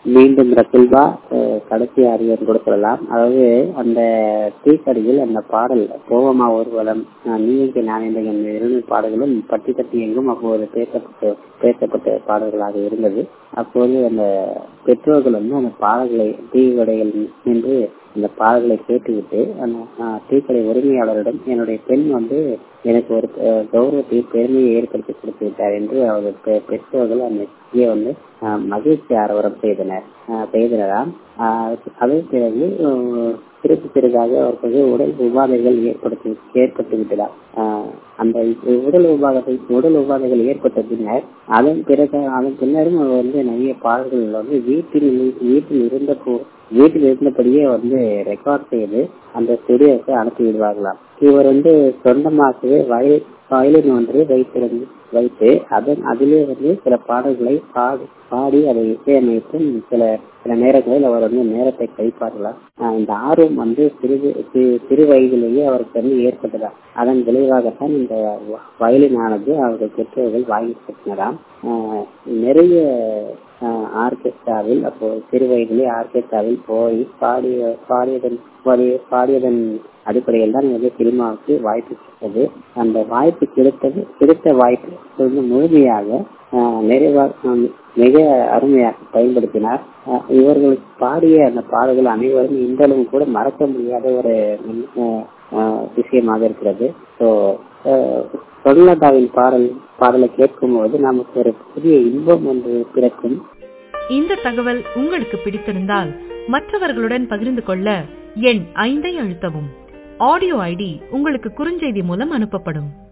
மீண்டும் ரகுல்பா அஹ், கடைசி அறிவுரை கூட சொல்லலாம் அதாவது அந்த தீக்கடியில் அந்த பாடல் கோவமா ஊர்வலம் அஹ், நீ எங்கே நான் எங்கே என்ற இரண்டு பாடல்களும் பட்டி தட்டி எங்கும் அப்போது பேசப்பட்டு பேசப்பட்ட பாடல்களாக இருந்தது அப்போது அந்த பெற்றோர்கள் வந்து அந்த பாடல்களை டீ கடைகள் நின்று அந்த பாடல்களை கேட்டுவிட்டு அந்த அஹ், டீக்கடை உரிமையாளரிடம் என்னுடைய பெண் வந்து எனக்கு ஒரு அஹ், கௌரவத்தை பெருமையை ஏற்படுத்தி கொடுத்து விட்டார் என்று அவர்கள் பெ- பெற்றோர்கள் அந்த இதை வந்து அஹ், மகிழ்ச்சி ஆரவாரம் செய்தனர் அஹ், செய்தனராம் அஹ், அதன் பிறகு அஹ், சிறுக்கு சிறுதாக அவர்களுக்கு உடல் உபாதைகள் ஏற்படுத்தி ஏற்பட்டு விட்டதாம் அஹ், அந்த உடல் உபாதை உடல் உபாதைகள் ஏற்பட்ட பின்னர் அதன் பிறகு அதன் பின்னரும் அவர் வந்து நிறைய பாடல்கள் வந்து வீட்டில் வீட்டில் இருந்த போ- வீட்டில் இருந்தபடியே வந்து ரெக்கார்ட் செய்து அந்த ஸ்டுடியோக்கு அனுப்பி விடுவார்களாம் இவர் வந்து சொந்தமாகவே வயல் வயலின் ஒன்று வைத்திருந்து வைத்து அதன் அதிலே வந்து சில பாடல்களை பாடி பாடி அதை இசையமைத்தும் சில சில நேரங்களில் அவர் வந்து நேரத்தை கழிப்பார்களாம் ஆஹ் இந்த ஆர்வம் வந்து சிறிது சி- சிறு வயதிலேயே அவருக்கு வந்து ஏற்பட்டதா அதன் விளைவாகத்தான் இந்த வ- வயலினானது அவர்கள் பெற்றோர்கள் வாங்கி கொடுத்தினராம் ஆஹ் நிறைய ஆஹ் ஆர்கெஸ்ட்ராவில் அப்போ சிறு வயதிலே ஆர்கெஸ்ட்ராவில் போய் பாடிய பாடியதன் பாடிய- பாடியதன் அடிப்படையில் தான் வந்து சினிமாவுக்கு வாய்ப்பு கிடைத்தது அந்த வாய்ப்பு கிடைத்தது கிடைத்த வாய்ப்பு வந்து முழுமையாக ஆஹ் நிறைவாக ஆஹ் மிக அருமையாக பயன்படுத்தினார் ஆஹ் இவர்களுக்கு பாடிய அந்த பாடல்கள் அனைவரும் இன்றளவும் கூட மறக்க முடியாத ஒரு ஆஹ் ஆஹ் விஷயமாக இருக்கிறது ஸோ சொல்லாதாவின் பாடல் பாடலை கேட்கும் போது நமக்கு ஒரு புதிய இன்பம் ஒன்று பிறக்கும் இந்த தகவல் உங்களுக்கு பிடித்திருந்தால் மற்றவர்களுடன் பகிர்ந்து கொள்ள எண் ஐந்தை அழுத்தவும் ஆடியோ ஐடி உங்களுக்கு குறுஞ்செய்தி மூலம் அனுப்பப்படும்